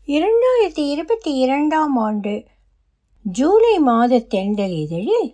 இரண்டாயிரத்தி இருபத்தி இரண்டாம் ஆண்டு ஜூலை மாத தென்றல் இதழில்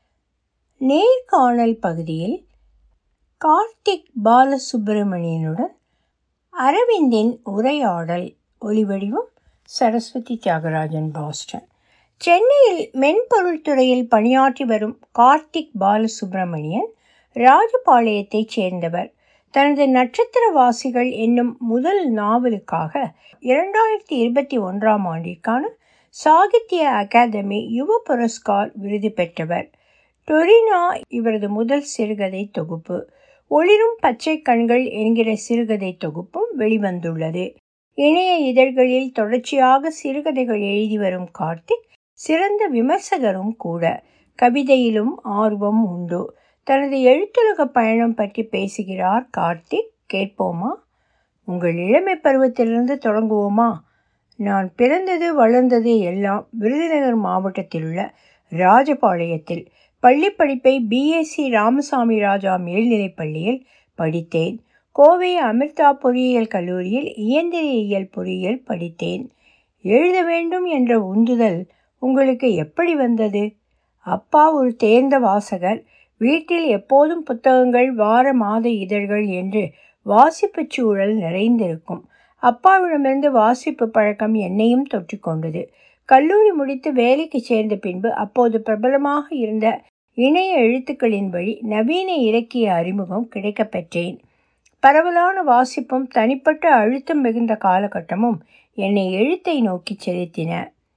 நேர்காணல் பகுதியில் கார்த்திக் பாலசுப்பிரமணியனுடன் அரவிந்தின் உரையாடல் ஒலிவடிவம் சரஸ்வதி தியாகராஜன் பாஸ்டன் சென்னையில் மென்பொருள் துறையில் பணியாற்றி வரும் கார்த்திக் பாலசுப்பிரமணியன் ராஜபாளையத்தைச் சேர்ந்தவர் தனது நட்சத்திரவாசிகள் என்னும் முதல் நாவலுக்காக இரண்டாயிரத்தி இருபத்தி ஒன்றாம் ஆண்டிற்கான சாகித்ய அகாதமி யுவ புரஸ்கார் விருது பெற்றவர் டொரினா இவரது முதல் சிறுகதை தொகுப்பு ஒளிரும் பச்சை கண்கள் என்கிற சிறுகதை தொகுப்பும் வெளிவந்துள்ளது இணைய இதழ்களில் தொடர்ச்சியாக சிறுகதைகள் எழுதி வரும் கார்த்திக் சிறந்த விமர்சகரும் கூட கவிதையிலும் ஆர்வம் உண்டு தனது எழுத்துலக பயணம் பற்றி பேசுகிறார் கார்த்திக் கேட்போமா உங்கள் இளமை பருவத்திலிருந்து தொடங்குவோமா நான் பிறந்தது வளர்ந்தது எல்லாம் விருதுநகர் மாவட்டத்தில் உள்ள ராஜபாளையத்தில் பள்ளி படிப்பை பிஎஸ்சி ராமசாமி ராஜா மேல்நிலைப் பள்ளியில் படித்தேன் கோவை அமிர்தா பொறியியல் கல்லூரியில் இயந்திரியல் பொறியியல் படித்தேன் எழுத வேண்டும் என்ற உந்துதல் உங்களுக்கு எப்படி வந்தது அப்பா ஒரு தேர்ந்த வாசகர் வீட்டில் எப்போதும் புத்தகங்கள் வார மாத இதழ்கள் என்று வாசிப்பு சூழல் நிறைந்திருக்கும் அப்பாவிடமிருந்து வாசிப்பு பழக்கம் என்னையும் தொற்றிக்கொண்டது கல்லூரி முடித்து வேலைக்கு சேர்ந்த பின்பு அப்போது பிரபலமாக இருந்த இணைய எழுத்துக்களின் வழி நவீன இலக்கிய அறிமுகம் கிடைக்கப் பெற்றேன் பரவலான வாசிப்பும் தனிப்பட்ட அழுத்தம் மிகுந்த காலகட்டமும் என்னை எழுத்தை நோக்கி செலுத்தின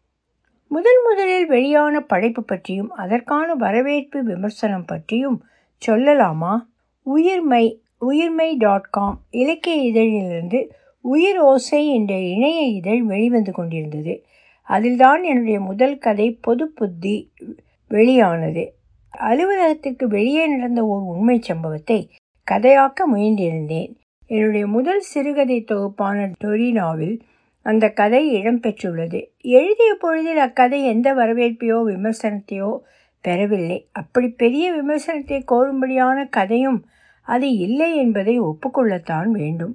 முதல் முதலில் வெளியான படைப்பு பற்றியும் அதற்கான வரவேற்பு விமர்சனம் பற்றியும் சொல்லலாமா உயிர்மை உயிர்மை டாட் காம் இலக்கிய இதழிலிருந்து உயிர் ஓசை என்ற இணைய இதழ் வெளிவந்து கொண்டிருந்தது அதில்தான் என்னுடைய முதல் கதை பொது புத்தி வெளியானது அலுவலகத்திற்கு வெளியே நடந்த ஓர் உண்மை சம்பவத்தை கதையாக்க முயன்றிருந்தேன் என்னுடைய முதல் சிறுகதை தொகுப்பான டொரினாவில் அந்த கதை இடம்பெற்றுள்ளது எழுதிய பொழுதில் அக்கதை எந்த வரவேற்பையோ விமர்சனத்தையோ பெறவில்லை அப்படி பெரிய விமர்சனத்தை கோரும்படியான கதையும் அது இல்லை என்பதை ஒப்புக்கொள்ளத்தான் வேண்டும்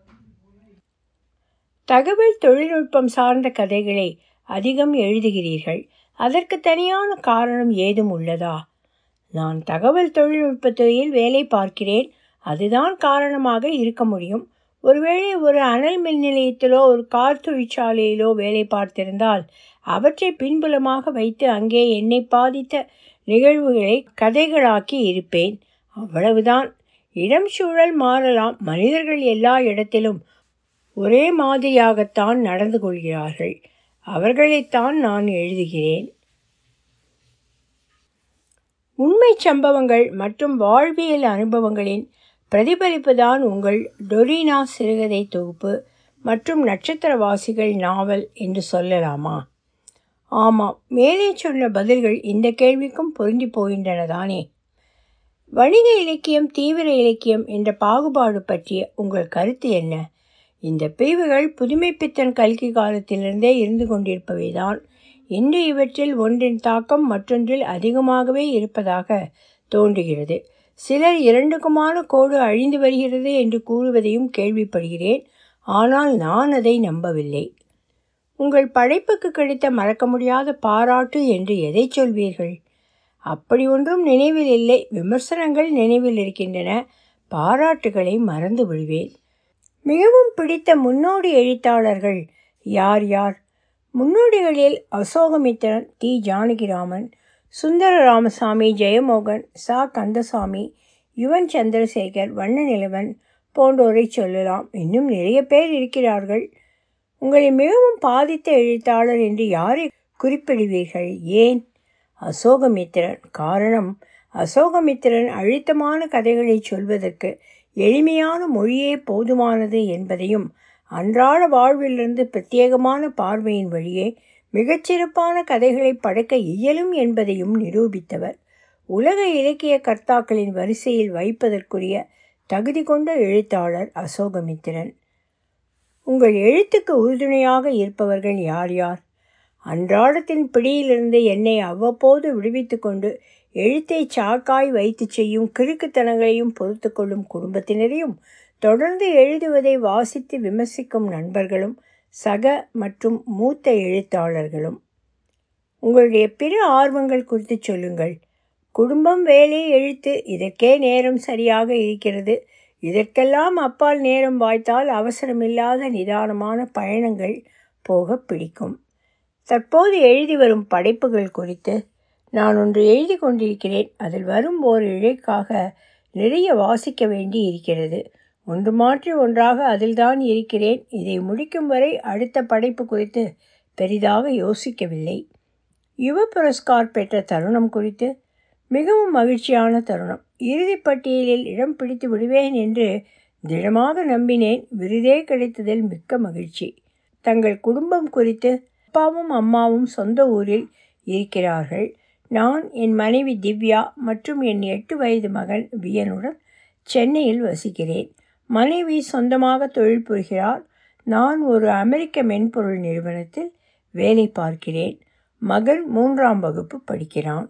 தகவல் தொழில்நுட்பம் சார்ந்த கதைகளை அதிகம் எழுதுகிறீர்கள் அதற்கு தனியான காரணம் ஏதும் உள்ளதா நான் தகவல் தொழில்நுட்பத்துறையில் வேலை பார்க்கிறேன் அதுதான் காரணமாக இருக்க முடியும் ஒருவேளை ஒரு அனல் மின் நிலையத்திலோ ஒரு கார் தொழிற்சாலையிலோ வேலை பார்த்திருந்தால் அவற்றை பின்புலமாக வைத்து அங்கே என்னை பாதித்த நிகழ்வுகளை கதைகளாக்கி இருப்பேன் அவ்வளவுதான் இடம் சூழல் மாறலாம் மனிதர்கள் எல்லா இடத்திலும் ஒரே மாதிரியாகத்தான் நடந்து கொள்கிறார்கள் அவர்களைத்தான் நான் எழுதுகிறேன் உண்மை சம்பவங்கள் மற்றும் வாழ்வியல் அனுபவங்களின் பிரதிபலிப்புதான் உங்கள் டொரினா சிறுகதை தொகுப்பு மற்றும் நட்சத்திரவாசிகள் நாவல் என்று சொல்லலாமா ஆமாம் மேலே சொன்ன பதில்கள் இந்த கேள்விக்கும் பொருந்தி போகின்றன தானே வணிக இலக்கியம் தீவிர இலக்கியம் என்ற பாகுபாடு பற்றிய உங்கள் கருத்து என்ன இந்த பிரிவுகள் புதுமைப்பித்தன் கல்கி காலத்திலிருந்தே இருந்து கொண்டிருப்பவைதான் இன்று இவற்றில் ஒன்றின் தாக்கம் மற்றொன்றில் அதிகமாகவே இருப்பதாக தோன்றுகிறது சிலர் இரண்டுக்குமான கோடு அழிந்து வருகிறது என்று கூறுவதையும் கேள்விப்படுகிறேன் ஆனால் நான் அதை நம்பவில்லை உங்கள் படைப்புக்கு கிடைத்த மறக்க முடியாத பாராட்டு என்று எதை சொல்வீர்கள் அப்படி ஒன்றும் நினைவில் இல்லை விமர்சனங்கள் நினைவில் இருக்கின்றன பாராட்டுகளை மறந்து விடுவேன் மிகவும் பிடித்த முன்னோடி எழுத்தாளர்கள் யார் யார் முன்னோடிகளில் அசோகமித்திரன் டி ஜானகிராமன் சுந்தர ராமசாமி ஜெயமோகன் சா கந்தசாமி யுவன் சந்திரசேகர் வண்ணநிலவன் போன்றோரை சொல்லலாம் இன்னும் நிறைய பேர் இருக்கிறார்கள் உங்களை மிகவும் பாதித்த எழுத்தாளர் என்று யாரை குறிப்பிடுவீர்கள் ஏன் அசோகமித்திரன் காரணம் அசோகமித்திரன் அழுத்தமான கதைகளை சொல்வதற்கு எளிமையான மொழியே போதுமானது என்பதையும் அன்றாட வாழ்விலிருந்து பிரத்யேகமான பார்வையின் வழியே மிகச்சிறப்பான கதைகளை படைக்க இயலும் என்பதையும் நிரூபித்தவர் உலக இலக்கிய கர்த்தாக்களின் வரிசையில் வைப்பதற்குரிய தகுதி கொண்ட எழுத்தாளர் அசோகமித்திரன் உங்கள் எழுத்துக்கு உறுதுணையாக இருப்பவர்கள் யார் யார் அன்றாடத்தின் பிடியிலிருந்து என்னை அவ்வப்போது விடுவித்து கொண்டு எழுத்தை சாக்காய் வைத்து செய்யும் கிறுக்குத்தனங்களையும் பொறுத்து கொள்ளும் குடும்பத்தினரையும் தொடர்ந்து எழுதுவதை வாசித்து விமர்சிக்கும் நண்பர்களும் சக மற்றும் மூத்த எழுத்தாளர்களும் உங்களுடைய பிற ஆர்வங்கள் குறித்து சொல்லுங்கள் குடும்பம் வேலை எழுத்து இதற்கே நேரம் சரியாக இருக்கிறது இதற்கெல்லாம் அப்பால் நேரம் வாய்த்தால் அவசரமில்லாத நிதானமான பயணங்கள் போக பிடிக்கும் தற்போது எழுதி வரும் படைப்புகள் குறித்து நான் ஒன்று எழுதி கொண்டிருக்கிறேன் அதில் வரும் ஓர் இழைக்காக நிறைய வாசிக்க வேண்டி இருக்கிறது ஒன்று மாற்றி ஒன்றாக அதில்தான் இருக்கிறேன் இதை முடிக்கும் வரை அடுத்த படைப்பு குறித்து பெரிதாக யோசிக்கவில்லை யுவ புரஸ்கார் பெற்ற தருணம் குறித்து மிகவும் மகிழ்ச்சியான தருணம் இறுதிப் பட்டியலில் இடம் பிடித்து விடுவேன் என்று திடமாக நம்பினேன் விருதே கிடைத்ததில் மிக்க மகிழ்ச்சி தங்கள் குடும்பம் குறித்து அப்பாவும் அம்மாவும் சொந்த ஊரில் இருக்கிறார்கள் நான் என் மனைவி திவ்யா மற்றும் என் எட்டு வயது மகன் வியனுடன் சென்னையில் வசிக்கிறேன் மனைவி சொந்தமாக தொழில் புரிகிறார் நான் ஒரு அமெரிக்க மென்பொருள் நிறுவனத்தில் வேலை பார்க்கிறேன் மகன் மூன்றாம் வகுப்பு படிக்கிறான்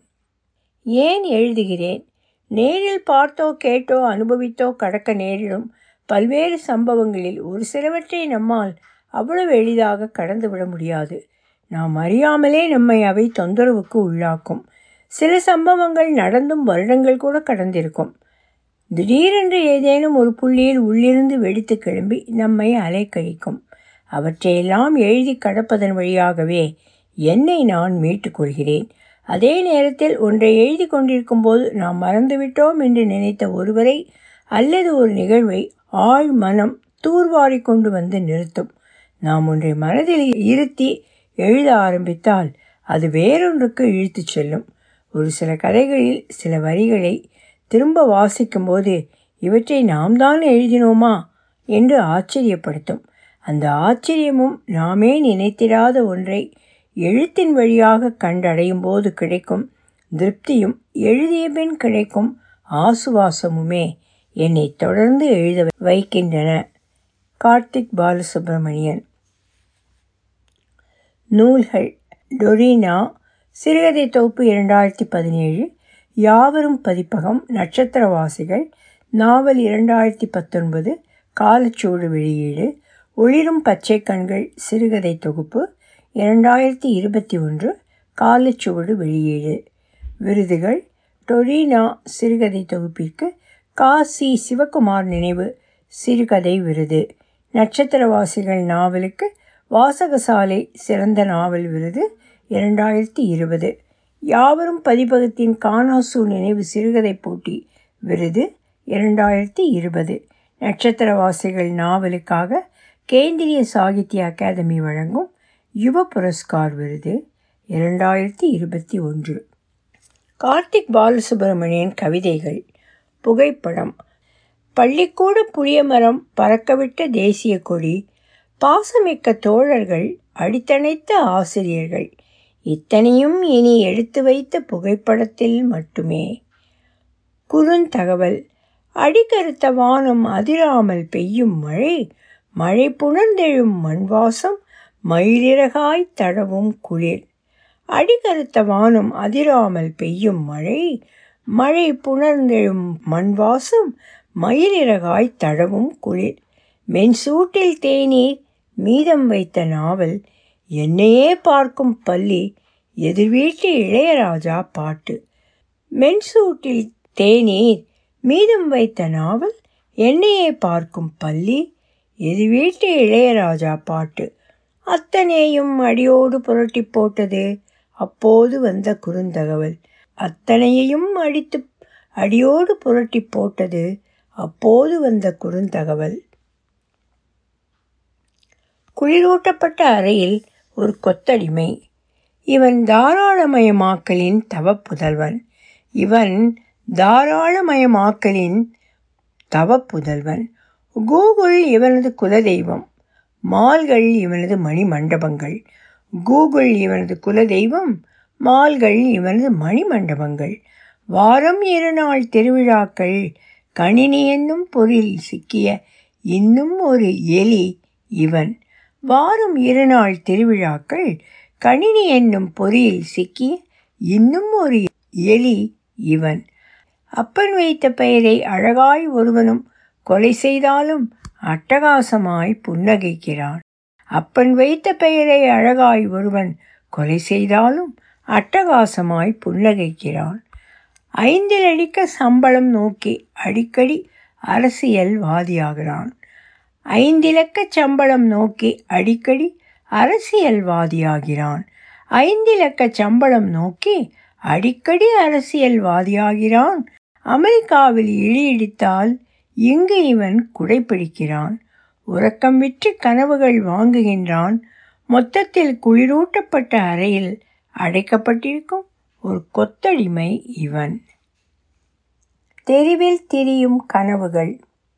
ஏன் எழுதுகிறேன் நேரில் பார்த்தோ கேட்டோ அனுபவித்தோ கடக்க நேரிடும் பல்வேறு சம்பவங்களில் ஒரு சிலவற்றை நம்மால் அவ்வளவு எளிதாக கடந்துவிட முடியாது நாம் அறியாமலே நம்மை அவை தொந்தரவுக்கு உள்ளாக்கும் சில சம்பவங்கள் நடந்தும் வருடங்கள் கூட கடந்திருக்கும் திடீரென்று ஏதேனும் ஒரு புள்ளியில் உள்ளிருந்து வெடித்து கிளம்பி நம்மை அலைக்கழிக்கும் அவற்றையெல்லாம் எழுதி கடப்பதன் வழியாகவே என்னை நான் மீட்டுக்கொள்கிறேன் அதே நேரத்தில் ஒன்றை எழுதி கொண்டிருக்கும் போது நாம் மறந்துவிட்டோம் என்று நினைத்த ஒருவரை அல்லது ஒரு நிகழ்வை ஆழ் மனம் தூர்வாரி கொண்டு வந்து நிறுத்தும் நாம் ஒன்றை மனதில் இருத்தி எழுத ஆரம்பித்தால் அது வேறொன்றுக்கு இழுத்துச் செல்லும் ஒரு சில கதைகளில் சில வரிகளை திரும்ப வாசிக்கும்போது இவற்றை நாம் தான் எழுதினோமா என்று ஆச்சரியப்படுத்தும் அந்த ஆச்சரியமும் நாமே நினைத்திராத ஒன்றை எழுத்தின் வழியாக கண்டடையும் போது கிடைக்கும் திருப்தியும் எழுதிய பின் கிடைக்கும் ஆசுவாசமுமே என்னை தொடர்ந்து எழுத வைக்கின்றன கார்த்திக் பாலசுப்ரமணியன் நூல்கள் டொரினா சிறுகதை தொகுப்பு இரண்டாயிரத்தி பதினேழு யாவரும் பதிப்பகம் நட்சத்திரவாசிகள் நாவல் இரண்டாயிரத்தி பத்தொன்பது காலச்சூடு வெளியீடு ஒளிரும் பச்சை கண்கள் சிறுகதை தொகுப்பு இரண்டாயிரத்தி இருபத்தி ஒன்று காலச்சுவடு வெளியீடு விருதுகள் டொரினா சிறுகதை தொகுப்பிற்கு கா சி சிவகுமார் நினைவு சிறுகதை விருது நட்சத்திரவாசிகள் நாவலுக்கு வாசகசாலை சிறந்த நாவல் விருது இரண்டாயிரத்தி இருபது யாவரும் பதிப்பகத்தின் கானாசு நினைவு சிறுகதை போட்டி விருது இரண்டாயிரத்தி இருபது நட்சத்திரவாசிகள் நாவலுக்காக கேந்திரிய சாகித்ய அகாதமி வழங்கும் யுவ புரஸ்கார் விருது இரண்டாயிரத்தி இருபத்தி ஒன்று கார்த்திக் பாலசுப்ரமணியன் கவிதைகள் புகைப்படம் பள்ளிக்கூட புளியமரம் பறக்கவிட்ட தேசிய கொடி பாசமிக்க தோழர்கள் அடித்தணைத்த ஆசிரியர்கள் இத்தனையும் இனி எடுத்து வைத்த புகைப்படத்தில் மட்டுமே குறுந்தகவல் அடிக்கருத்த வானம் அதிராமல் பெய்யும் மழை மழை புணர்ந்தெழும் மண்வாசம் மயிலிறகாய் தடவும் குளிர் அடிக்கருத்த வானம் அதிராமல் பெய்யும் மழை மழை புணர்ந்தெழும் மண்வாசம் மயிலிறகாய் தடவும் குளிர் மென்சூட்டில் தேநீர் மீதம் வைத்த நாவல் என்னையே பார்க்கும் பள்ளி எதிர்வீட்டு இளையராஜா பாட்டு மென்சூட்டில் தேநீர் மீதம் வைத்த நாவல் என்னையே பார்க்கும் பள்ளி எதிர்வீட்டு இளையராஜா பாட்டு அத்தனையும் அடியோடு புரட்டி போட்டது அப்போது வந்த குறுந்தகவல் அத்தனையையும் அடித்து அடியோடு புரட்டி போட்டது அப்போது வந்த குறுந்தகவல் குளிரூட்டப்பட்ட அறையில் ஒரு கொத்தடிமை இவன் தாராளமயமாக்கலின் தவப்புதல்வன் இவன் தாராளமயமாக்கலின் தவப்புதல்வன் கூகுள் இவனது குலதெய்வம் மால்கள் இவனது மணி மண்டபங்கள் கூகுள் இவனது குலதெய்வம் மால்கள் இவனது மணி மண்டபங்கள் வாரம் இரு நாள் திருவிழாக்கள் கணினி என்னும் பொருள் சிக்கிய இன்னும் ஒரு எலி இவன் வாரம் இரு நாள் திருவிழாக்கள் கணினி என்னும் பொறியில் சிக்கிய இன்னும் ஒரு எலி இவன் அப்பன் வைத்த பெயரை அழகாய் ஒருவனும் கொலை செய்தாலும் அட்டகாசமாய் புன்னகைக்கிறான் அப்பன் வைத்த பெயரை அழகாய் ஒருவன் கொலை செய்தாலும் அட்டகாசமாய் புன்னகைக்கிறான் ஐந்தில் அடிக்க சம்பளம் நோக்கி அடிக்கடி அரசியல்வாதியாகிறான் ஐந்திலக்க சம்பளம் நோக்கி அடிக்கடி அரசியல்வாதியாகிறான் ஐந்திலக்க சம்பளம் நோக்கி அடிக்கடி அரசியல்வாதியாகிறான் அமெரிக்காவில் இழி இடித்தால் இங்கு இவன் குடைப்பிடிக்கிறான் உறக்கம் விற்று கனவுகள் வாங்குகின்றான் மொத்தத்தில் குளிரூட்டப்பட்ட அறையில் அடைக்கப்பட்டிருக்கும் ஒரு கொத்தடிமை இவன் தெருவில் திரியும் கனவுகள்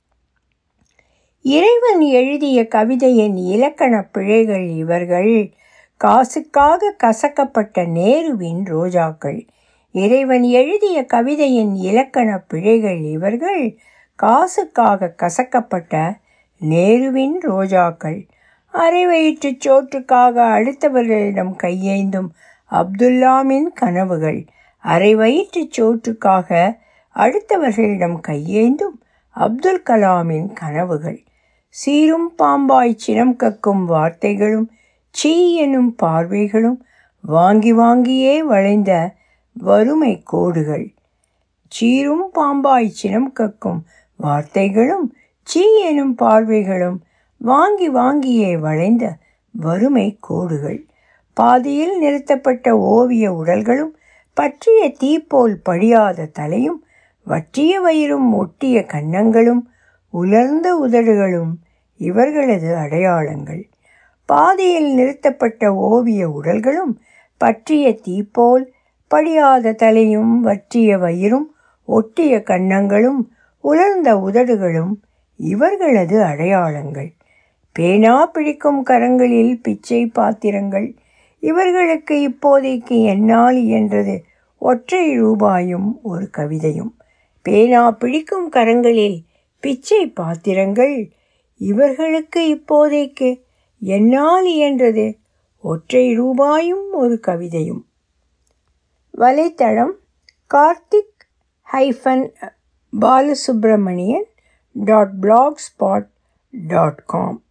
இறைவன் எழுதிய கவிதையின் இலக்கண பிழைகள் இவர்கள் காசுக்காக கசக்கப்பட்ட நேருவின் ரோஜாக்கள் இறைவன் எழுதிய கவிதையின் இலக்கண பிழைகள் இவர்கள் காசுக்காக கசக்கப்பட்ட நேருவின் ரோஜாக்கள் அரை வயிற்று சோற்றுக்காக அடுத்தவர்களிடம் கையேந்தும் அப்துல்லாமின் கனவுகள் அரை வயிற்று சோற்றுக்காக அடுத்தவர்களிடம் கையேந்தும் அப்துல் கலாமின் கனவுகள் சீரும் பாம்பாய் சினம் கக்கும் வார்த்தைகளும் சீ எனும் பார்வைகளும் வாங்கி வாங்கியே வளைந்த வறுமை கோடுகள் சீரும் பாம்பாய் சினம் கக்கும் வார்த்தைகளும் சீ எனும் பார்வைகளும் வாங்கி வாங்கியே வளைந்த வறுமை கோடுகள் பாதியில் நிறுத்தப்பட்ட ஓவிய உடல்களும் பற்றிய தீப்போல் படியாத தலையும் வற்றிய வயிறும் ஒட்டிய கன்னங்களும் உலர்ந்த உதடுகளும் இவர்களது அடையாளங்கள் பாதியில் நிறுத்தப்பட்ட ஓவிய உடல்களும் பற்றிய தீப்போல் படியாத தலையும் வற்றிய வயிறும் ஒட்டிய கன்னங்களும் உலர்ந்த உதடுகளும் இவர்களது அடையாளங்கள் பேனா பிடிக்கும் கரங்களில் பிச்சை பாத்திரங்கள் இவர்களுக்கு இப்போதைக்கு என்னால் இயன்றது ஒற்றை ரூபாயும் ஒரு கவிதையும் பேனா பிடிக்கும் கரங்களில் பிச்சை பாத்திரங்கள் இவர்களுக்கு இப்போதைக்கு என்னால் இயன்றது ஒற்றை ரூபாயும் ஒரு கவிதையும் வலைத்தளம் Karthik hyphen Balasubramanian dot blogspot dot com